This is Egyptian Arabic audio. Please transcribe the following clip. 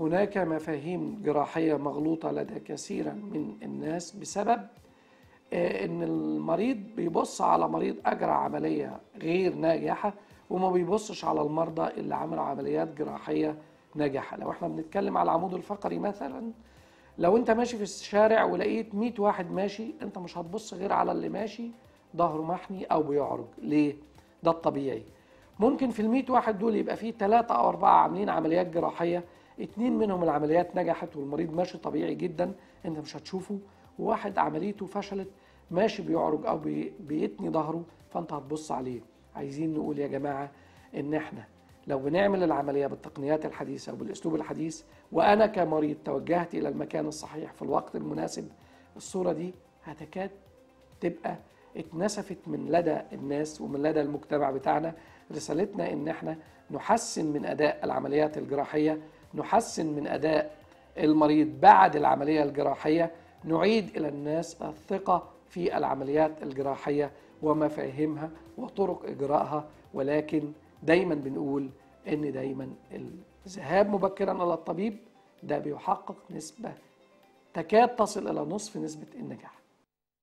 هناك مفاهيم جراحية مغلوطة لدى كثيرا من الناس بسبب آه، ان المريض بيبص على مريض اجرى عمليه غير ناجحه وما بيبصش على المرضى اللي عملوا عمليات جراحيه ناجحه لو احنا بنتكلم على العمود الفقري مثلا لو انت ماشي في الشارع ولقيت 100 واحد ماشي انت مش هتبص غير على اللي ماشي ظهره محني او بيعرج ليه ده الطبيعي ممكن في ال واحد دول يبقى فيه ثلاثة أو أربعة عاملين عمليات جراحية اتنين منهم العمليات نجحت والمريض ماشي طبيعي جدا انت مش هتشوفه وواحد عمليته فشلت ماشي بيعرج او بي- بيتني ظهره فانت هتبص عليه عايزين نقول يا جماعه ان احنا لو بنعمل العمليه بالتقنيات الحديثه وبالاسلوب الحديث وانا كمريض توجهت الى المكان الصحيح في الوقت المناسب الصوره دي هتكاد تبقى اتنسفت من لدى الناس ومن لدى المجتمع بتاعنا رسالتنا ان احنا نحسن من اداء العمليات الجراحيه نحسن من اداء المريض بعد العمليه الجراحيه نعيد الى الناس الثقه في العمليات الجراحيه ومفاهيمها وطرق اجرائها ولكن دايما بنقول ان دايما الذهاب مبكرا الى الطبيب ده بيحقق نسبه تكاد تصل الى نصف نسبه النجاح